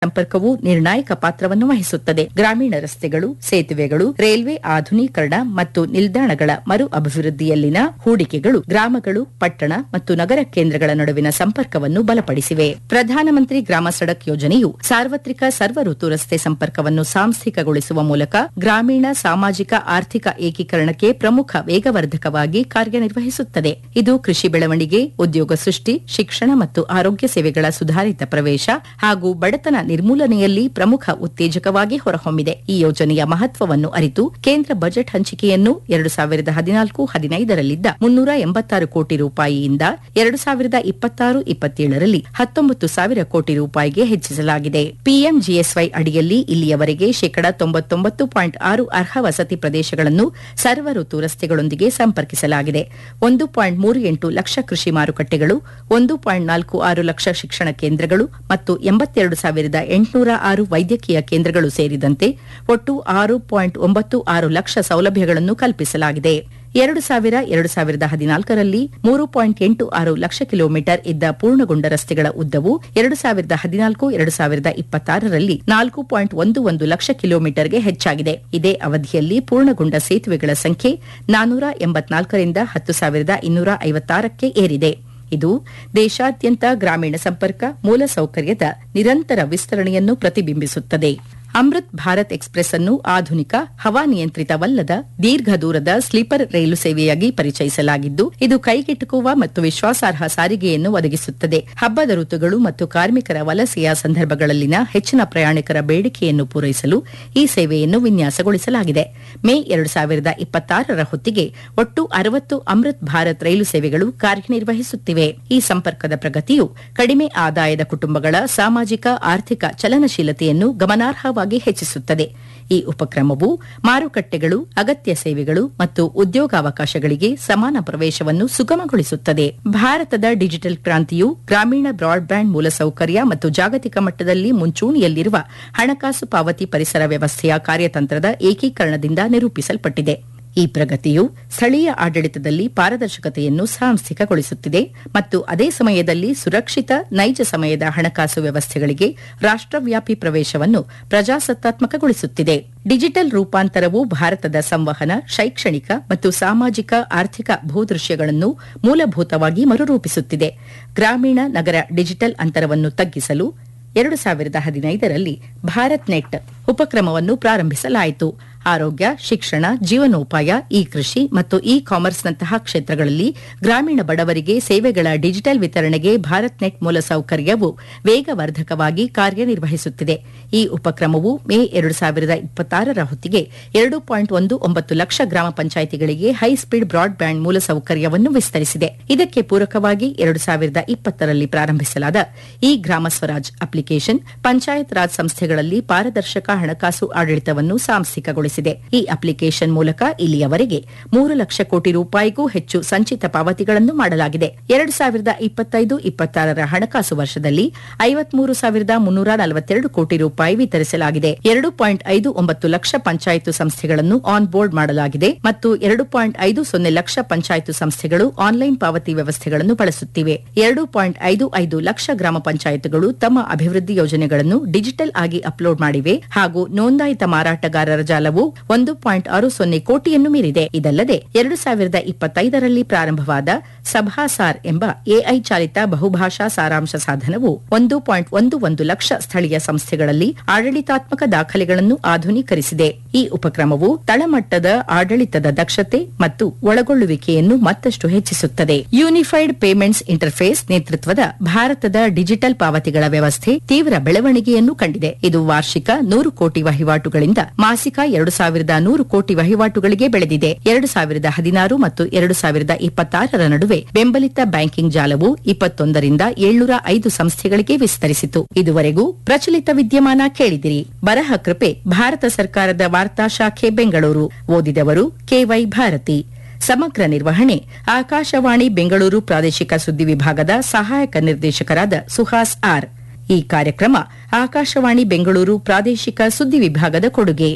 ಸಂಪರ್ಕವು ನಿರ್ಣಾಯಕ ಪಾತ್ರವನ್ನು ವಹಿಸುತ್ತದೆ ಗ್ರಾಮೀಣ ರಸ್ತೆಗಳು ಸೇತುವೆಗಳು ರೈಲ್ವೆ ಆಧುನೀಕರಣ ಮತ್ತು ನಿಲ್ದಾಣಗಳ ಮರು ಅಭಿವೃದ್ಧಿಯಲ್ಲಿನ ಹೂಡಿಕೆಗಳು ಗ್ರಾಮಗಳು ಪಟ್ಟಣ ಮತ್ತು ನಗರ ಕೇಂದ್ರಗಳ ನಡುವಿನ ಸಂಪರ್ಕವನ್ನು ಬಲಪಡಿಸಿವೆ ಪ್ರಧಾನಮಂತ್ರಿ ಗ್ರಾಮ ಸಡಕ್ ಯೋಜನೆಯು ಸಾರ್ವತ್ರಿಕ ಸರ್ವ ಋತು ರಸ್ತೆ ಸಂಪರ್ಕವನ್ನು ಸಾಂಸ್ಥಿಕಗೊಳಿಸುವ ಮೂಲಕ ಗ್ರಾಮೀಣ ಸಾಮಾಜಿಕ ಆರ್ಥಿಕ ಏಕೀಕರಣಕ್ಕೆ ಪ್ರಮುಖ ವೇಗವರ್ಧಕವಾಗಿ ಕಾರ್ಯನಿರ್ವಹಿಸುತ್ತದೆ ಇದು ಕೃಷಿ ಬೆಳವಣಿಗೆ ಉದ್ಯೋಗ ಸೃಷ್ಟಿ ಶಿಕ್ಷಣ ಮತ್ತು ಆರೋಗ್ಯ ಸೇವೆಗಳ ಸುಧಾರಿತ ಪ್ರವೇಶ ಹಾಗೂ ಬಡತನ ನಿರ್ಮೂಲನೆಯಲ್ಲಿ ಪ್ರಮುಖ ಉತ್ತೇಜಕವಾಗಿ ಹೊರಹೊಮ್ಮಿದೆ ಈ ಯೋಜನೆಯ ಮಹತ್ವವನ್ನು ಅರಿತು ಕೇಂದ್ರ ಬಜೆಟ್ ಹಂಚಿಕೆಯನ್ನು ಎರಡು ಸಾವಿರದ ಹದಿನಾಲ್ಕು ಹದಿನೈದರಲ್ಲಿದ್ದ ಮುನ್ನೂರ ಎಂಬತ್ತಾರು ಕೋಟಿ ರೂಪಾಯಿಯಿಂದ ಎರಡು ಸಾವಿರದ ಇಪ್ಪತ್ತಾರು ಇಪ್ಪತ್ತೇಳರಲ್ಲಿ ಹತ್ತೊಂಬತ್ತು ಸಾವಿರ ಕೋಟಿ ರೂಪಾಯಿಗೆ ಹೆಚ್ಚಿಸಲಾಗಿದೆ ಪಿಎಂಜಿಎಸ್ವೈ ಅಡಿಯಲ್ಲಿ ಇಲ್ಲಿಯವರೆಗೆ ಶೇಕಡ ತೊಂಬತ್ತೊಂಬತ್ತು ಪಾಯಿಂಟ್ ಆರು ಅರ್ಹ ವಸತಿ ಪ್ರದೇಶಗಳನ್ನು ಸರ್ವ ಋತು ರಸ್ತೆಗಳೊಂದಿಗೆ ಸಂಪರ್ಕಿಸಲಾಗಿದೆ ಒಂದು ಪಾಯಿಂಟ್ ಮೂರು ಎಂಟು ಲಕ್ಷ ಕೃಷಿ ಮಾರುಕಟ್ಟೆಗಳು ಒಂದು ಪಾಯಿಂಟ್ ನಾಲ್ಕು ಆರು ಲಕ್ಷ ಶಿಕ್ಷಣ ಕೇಂದ್ರಗಳು ಮತ್ತು ಎಂಬತ್ತೆರಡು ಸಾವಿರದ ಎಂಟುನೂರ ಆರು ವೈದ್ಯಕೀಯ ಕೇಂದ್ರಗಳು ಸೇರಿದಂತೆ ಒಟ್ಟು ಆರು ಪಾಯಿಂಟ್ ಒಂಬತ್ತು ಆರು ಲಕ್ಷ ಸೌಲಭ್ಯಗಳನ್ನು ಕಲ್ಪಿಸಲಾಗಿದೆ ಎರಡು ಸಾವಿರ ಎರಡು ಸಾವಿರದ ಹದಿನಾಲ್ಕರಲ್ಲಿ ಮೂರು ಪಾಯಿಂಟ್ ಎಂಟು ಆರು ಲಕ್ಷ ಕಿಲೋಮೀಟರ್ ಇದ್ದ ಪೂರ್ಣಗೊಂಡ ರಸ್ತೆಗಳ ಉದ್ದವು ಎರಡು ಸಾವಿರದ ಹದಿನಾಲ್ಕು ಎರಡು ಸಾವಿರದ ಇಪ್ಪತ್ತಾರರಲ್ಲಿ ನಾಲ್ಕು ಪಾಯಿಂಟ್ ಒಂದು ಒಂದು ಲಕ್ಷ ಕಿಲೋಮೀಟರ್ಗೆ ಹೆಚ್ಚಾಗಿದೆ ಇದೇ ಅವಧಿಯಲ್ಲಿ ಪೂರ್ಣಗೊಂಡ ಸೇತುವೆಗಳ ಸಂಖ್ಯೆ ನಾನೂರ ಎಂಬತ್ನಾಲ್ಕರಿಂದ ಹತ್ತು ಸಾವಿರದ ಇನ್ನೂರ ಐವತ್ತಾರಕ್ಕೆ ಏರಿದೆ ಇದು ದೇಶಾದ್ಯಂತ ಗ್ರಾಮೀಣ ಸಂಪರ್ಕ ಮೂಲಸೌಕರ್ಯದ ನಿರಂತರ ವಿಸ್ತರಣೆಯನ್ನು ಪ್ರತಿಬಿಂಬಿಸುತ್ತದೆ ಅಮೃತ್ ಭಾರತ್ ಎಕ್ಸ್ಪ್ರೆಸ್ ಅನ್ನು ಆಧುನಿಕ ಹವಾನಿಯಂತ್ರಿತವಲ್ಲದ ದೀರ್ಘ ದೂರದ ಸ್ಲೀಪರ್ ರೈಲು ಸೇವೆಯಾಗಿ ಪರಿಚಯಿಸಲಾಗಿದ್ದು ಇದು ಕೈಗೆಟುಕುವ ಮತ್ತು ವಿಶ್ವಾಸಾರ್ಹ ಸಾರಿಗೆಯನ್ನು ಒದಗಿಸುತ್ತದೆ ಹಬ್ಬದ ಋತುಗಳು ಮತ್ತು ಕಾರ್ಮಿಕರ ವಲಸೆಯ ಸಂದರ್ಭಗಳಲ್ಲಿನ ಹೆಚ್ಚಿನ ಪ್ರಯಾಣಿಕರ ಬೇಡಿಕೆಯನ್ನು ಪೂರೈಸಲು ಈ ಸೇವೆಯನ್ನು ವಿನ್ಯಾಸಗೊಳಿಸಲಾಗಿದೆ ಮೇ ಎರಡು ಸಾವಿರದ ಇಪ್ಪತ್ತಾರರ ಹೊತ್ತಿಗೆ ಒಟ್ಟು ಅರವತ್ತು ಅಮೃತ್ ಭಾರತ್ ರೈಲು ಸೇವೆಗಳು ಕಾರ್ಯನಿರ್ವಹಿಸುತ್ತಿವೆ ಈ ಸಂಪರ್ಕದ ಪ್ರಗತಿಯು ಕಡಿಮೆ ಆದಾಯದ ಕುಟುಂಬಗಳ ಸಾಮಾಜಿಕ ಆರ್ಥಿಕ ಚಲನಶೀಲತೆಯನ್ನು ಗಮನಾರ್ಹವಾಗಿ ಹೆಚ್ಚಿಸುತ್ತದೆ ಈ ಉಪಕ್ರಮವು ಮಾರುಕಟ್ಟೆಗಳು ಅಗತ್ಯ ಸೇವೆಗಳು ಮತ್ತು ಉದ್ಯೋಗಾವಕಾಶಗಳಿಗೆ ಸಮಾನ ಪ್ರವೇಶವನ್ನು ಸುಗಮಗೊಳಿಸುತ್ತದೆ ಭಾರತದ ಡಿಜಿಟಲ್ ಕ್ರಾಂತಿಯು ಗ್ರಾಮೀಣ ಬ್ರಾಡ್ಬ್ಯಾಂಡ್ ಮೂಲಸೌಕರ್ಯ ಮತ್ತು ಜಾಗತಿಕ ಮಟ್ಟದಲ್ಲಿ ಮುಂಚೂಣಿಯಲ್ಲಿರುವ ಹಣಕಾಸು ಪಾವತಿ ಪರಿಸರ ವ್ಯವಸ್ಥೆಯ ಕಾರ್ಯತಂತ್ರದ ಏಕೀಕರಣದಿಂದ ನಿರೂಪಿಸಲ್ಪಟ್ಟಿದೆ ಈ ಪ್ರಗತಿಯು ಸ್ಥಳೀಯ ಆಡಳಿತದಲ್ಲಿ ಪಾರದರ್ಶಕತೆಯನ್ನು ಸಾಂಸ್ಥಿಕಗೊಳಿಸುತ್ತಿದೆ ಮತ್ತು ಅದೇ ಸಮಯದಲ್ಲಿ ಸುರಕ್ಷಿತ ನೈಜ ಸಮಯದ ಹಣಕಾಸು ವ್ಯವಸ್ಥೆಗಳಿಗೆ ರಾಷ್ಟವ್ಯಾಪಿ ಪ್ರವೇಶವನ್ನು ಪ್ರಜಾಸತ್ತಾತ್ಮಕಗೊಳಿಸುತ್ತಿದೆ ಡಿಜಿಟಲ್ ರೂಪಾಂತರವು ಭಾರತದ ಸಂವಹನ ಶೈಕ್ಷಣಿಕ ಮತ್ತು ಸಾಮಾಜಿಕ ಆರ್ಥಿಕ ಭೂದೃಶ್ಯಗಳನ್ನು ಮೂಲಭೂತವಾಗಿ ಮರುರೂಪಿಸುತ್ತಿದೆ ಗ್ರಾಮೀಣ ನಗರ ಡಿಜಿಟಲ್ ಅಂತರವನ್ನು ತಗ್ಗಿಸಲು ಎರಡು ಸಾವಿರದ ಹದಿನೈದರಲ್ಲಿ ಭಾರತ್ ನೆಟ್ ಉಪಕ್ರಮವನ್ನು ಪ್ರಾರಂಭಿಸಲಾಯಿತು ಆರೋಗ್ಯ ಶಿಕ್ಷಣ ಜೀವನೋಪಾಯ ಇ ಕೃಷಿ ಮತ್ತು ಇ ಕಾಮರ್ಸ್ನಂತಹ ಕ್ಷೇತ್ರಗಳಲ್ಲಿ ಗ್ರಾಮೀಣ ಬಡವರಿಗೆ ಸೇವೆಗಳ ಡಿಜಿಟಲ್ ವಿತರಣೆಗೆ ಭಾರತ್ ನೆಟ್ ಮೂಲಸೌಕರ್ಯವು ವೇಗವರ್ಧಕವಾಗಿ ಕಾರ್ಯನಿರ್ವಹಿಸುತ್ತಿದೆ ಈ ಉಪಕ್ರಮವು ಮೇ ಎರಡು ಸಾವಿರದ ಇಪ್ಪತ್ತಾರರ ಹೊತ್ತಿಗೆ ಎರಡು ಪಾಯಿಂಟ್ ಒಂದು ಒಂಬತ್ತು ಲಕ್ಷ ಗ್ರಾಮ ಪಂಚಾಯಿತಿಗಳಿಗೆ ಹೈಸ್ಪೀಡ್ ಬ್ರಾಡ್ಬ್ಯಾಂಡ್ ಮೂಲಸೌಕರ್ಯವನ್ನು ವಿಸ್ತರಿಸಿದೆ ಇದಕ್ಕೆ ಪೂರಕವಾಗಿ ಎರಡು ಸಾವಿರದ ಇಪ್ಪತ್ತರಲ್ಲಿ ಪ್ರಾರಂಭಿಸಲಾದ ಇ ಗ್ರಾಮ ಸ್ವರಾಜ್ ಅಪ್ಲಿಕೇಶನ್ ಪಂಚಾಯತ್ ರಾಜ್ ಸಂಸ್ಥೆಗಳಲ್ಲಿ ಪಾರದರ್ಶಕ ಹಣಕಾಸು ಆಡಳಿತವನ್ನು ಸಾಂಸ್ಥಿಕಗೊಳಿಸಿದೆ ಈ ಅಪ್ಲಿಕೇಶನ್ ಮೂಲಕ ಇಲ್ಲಿಯವರೆಗೆ ಮೂರು ಲಕ್ಷ ಕೋಟಿ ರೂಪಾಯಿಗೂ ಹೆಚ್ಚು ಸಂಚಿತ ಪಾವತಿಗಳನ್ನು ಮಾಡಲಾಗಿದೆ ಎರಡು ಸಾವಿರದ ಇಪ್ಪತ್ತೈದು ಇಪ್ಪತ್ತಾರರ ಹಣಕಾಸು ವರ್ಷದಲ್ಲಿ ಐವತ್ಮೂರು ಸಾವಿರದ ಮುನ್ನೂರ ನಲವತ್ತೆರಡು ಕೋಟಿ ರೂಪಾಯಿ ವಿತರಿಸಲಾಗಿದೆ ಎರಡು ಪಾಯಿಂಟ್ ಐದು ಒಂಬತ್ತು ಲಕ್ಷ ಪಂಚಾಯತು ಸಂಸ್ಥೆಗಳನ್ನು ಆನ್ ಬೋರ್ಡ್ ಮಾಡಲಾಗಿದೆ ಮತ್ತು ಎರಡು ಪಾಯಿಂಟ್ ಐದು ಸೊನ್ನೆ ಲಕ್ಷ ಪಂಚಾಯತು ಸಂಸ್ಥೆಗಳು ಆನ್ಲೈನ್ ಪಾವತಿ ವ್ಯವಸ್ಥೆಗಳನ್ನು ಬಳಸುತ್ತಿವೆ ಎರಡು ಪಾಯಿಂಟ್ ಐದು ಐದು ಲಕ್ಷ ಗ್ರಾಮ ಪಂಚಾಯತ್ಗಳು ತಮ್ಮ ಅಭಿವೃದ್ಧಿ ಯೋಜನೆಗಳನ್ನು ಡಿಜಿಟಲ್ ಆಗಿ ಅಪ್ಲೋಡ್ ಮಾಡಿವೆ ಹಾಗೂ ನೋಂದಾಯಿತ ಮಾರಾಟಗಾರರ ಜಾಲವು ಒಂದು ಪಾಯಿಂಟ್ ಆರು ಸೊನ್ನೆ ಕೋಟಿಯನ್ನು ಮೀರಿದೆ ಇದಲ್ಲದೆ ಎರಡು ಸಾವಿರದ ಇಪ್ಪತ್ತೈದರಲ್ಲಿ ಪ್ರಾರಂಭವಾದ ಸಭಾಸಾರ್ ಎಂಬ ಎಐ ಚಾಲಿತ ಬಹುಭಾಷಾ ಸಾರಾಂಶ ಸಾಧನವು ಒಂದು ಪಾಯಿಂಟ್ ಒಂದು ಒಂದು ಲಕ್ಷ ಸ್ಥಳೀಯ ಸಂಸ್ಥೆಗಳಲ್ಲಿ ಆಡಳಿತಾತ್ಮಕ ದಾಖಲೆಗಳನ್ನು ಆಧುನೀಕರಿಸಿದೆ ಈ ಉಪಕ್ರಮವು ತಳಮಟ್ಟದ ಆಡಳಿತದ ದಕ್ಷತೆ ಮತ್ತು ಒಳಗೊಳ್ಳುವಿಕೆಯನ್ನು ಮತ್ತಷ್ಟು ಹೆಚ್ಚಿಸುತ್ತದೆ ಯೂನಿಫೈಡ್ ಪೇಮೆಂಟ್ಸ್ ಇಂಟರ್ಫೇಸ್ ನೇತೃತ್ವದ ಭಾರತದ ಡಿಜಿಟಲ್ ಪಾವತಿಗಳ ವ್ಯವಸ್ಥೆ ತೀವ್ರ ಬೆಳವಣಿಗೆಯನ್ನು ಕಂಡಿದೆ ಇದು ವಾರ್ಷಿಕ ನೂರು ಕೋಟಿ ವಹಿವಾಟುಗಳಿಂದ ಮಾಸಿಕ ಎರಡು ಸಾವಿರದ ನೂರು ಕೋಟಿ ವಹಿವಾಟುಗಳಿಗೆ ಬೆಳೆದಿದೆ ಎರಡು ಸಾವಿರದ ಹದಿನಾರು ಮತ್ತು ಎರಡು ಸಾವಿರದ ಇಪ್ಪತ್ತಾರರ ನಡುವೆ ಬೆಂಬಲಿತ ಬ್ಯಾಂಕಿಂಗ್ ಜಾಲವು ಇಪ್ಪತ್ತೊಂದರಿಂದ ಏಳ್ನೂರ ಐದು ಸಂಸ್ಥೆಗಳಿಗೆ ವಿಸ್ತರಿಸಿತು ಇದುವರೆಗೂ ಪ್ರಚಲಿತ ವಿದ್ಯಮಾನ ಕೇಳಿದಿರಿ ಬರಹ ಕೃಪೆ ಭಾರತ ಸರ್ಕಾರದ ವಾರ್ತಾ ಶಾಖೆ ಬೆಂಗಳೂರು ಓದಿದವರು ಕೆವೈ ಭಾರತಿ ಸಮಗ್ರ ನಿರ್ವಹಣೆ ಆಕಾಶವಾಣಿ ಬೆಂಗಳೂರು ಪ್ರಾದೇಶಿಕ ಸುದ್ದಿ ವಿಭಾಗದ ಸಹಾಯಕ ನಿರ್ದೇಶಕರಾದ ಸುಹಾಸ್ ಆರ್ ಈ ಕಾರ್ಯಕ್ರಮ ಆಕಾಶವಾಣಿ ಬೆಂಗಳೂರು ಪ್ರಾದೇಶಿಕ ಸುದ್ದಿ ವಿಭಾಗದ ಕೊಡುಗೆ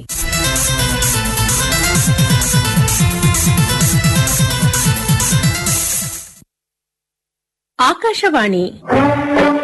ಆಕಾಶವಾಣಿ